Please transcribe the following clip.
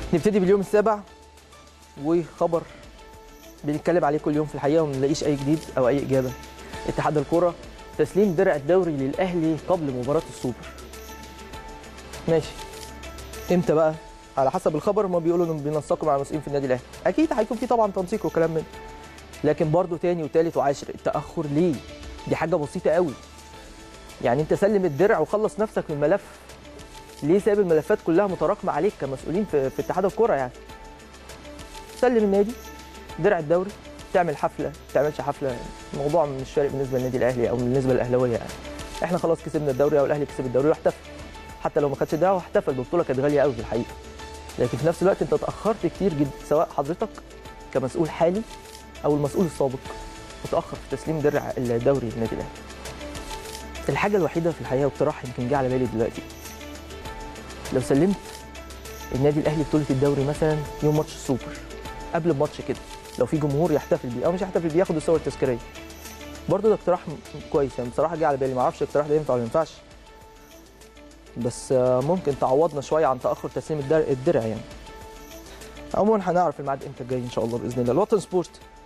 نبتدي باليوم السابع وخبر بنتكلم عليه كل يوم في الحقيقه وما نلاقيش اي جديد او اي اجابه اتحاد الكره تسليم درع الدوري للاهلي قبل مباراه السوبر ماشي امتى بقى على حسب الخبر هم بيقولوا انهم بينسقوا مع المسؤولين في النادي الاهلي اكيد هيكون في طبعا تنسيق وكلام من لكن برضو تاني وتالت وعاشر التاخر ليه دي حاجه بسيطه قوي يعني انت سلم الدرع وخلص نفسك من الملف ليه سايب الملفات كلها متراكمه عليك كمسؤولين في, في اتحاد الكره يعني سلم النادي درع الدوري تعمل حفله ما تعملش حفله الموضوع مش فارق بالنسبه للنادي الاهلي او بالنسبه للاهلاويه يعني احنا خلاص كسبنا الدوري او الاهلي كسب الدوري واحتفل حتى لو ما خدش الدعوه احتفل البطوله كانت غاليه قوي في الحقيقه لكن في نفس الوقت انت اتاخرت كتير جدا سواء حضرتك كمسؤول حالي او المسؤول السابق متاخر في تسليم درع الدوري للنادي الاهلي الحاجه الوحيده في الحقيقه واقتراح يمكن جه على بالي دلوقتي لو سلمت النادي الاهلي بطوله الدوري مثلا يوم ماتش السوبر قبل الماتش كده لو في جمهور يحتفل بيه او مش يحتفل بيه ياخد الصور التذكاريه برضه ده اقتراح م- كويس يعني بصراحه جه على بالي ما اعرفش الاقتراح ده ينفع ولا ما ينفعش بس آه، ممكن تعوضنا شويه عن تاخر تسليم الدرع, الدرع يعني عموما هنعرف الميعاد امتى الجاي ان شاء الله باذن الله الوطن سبورت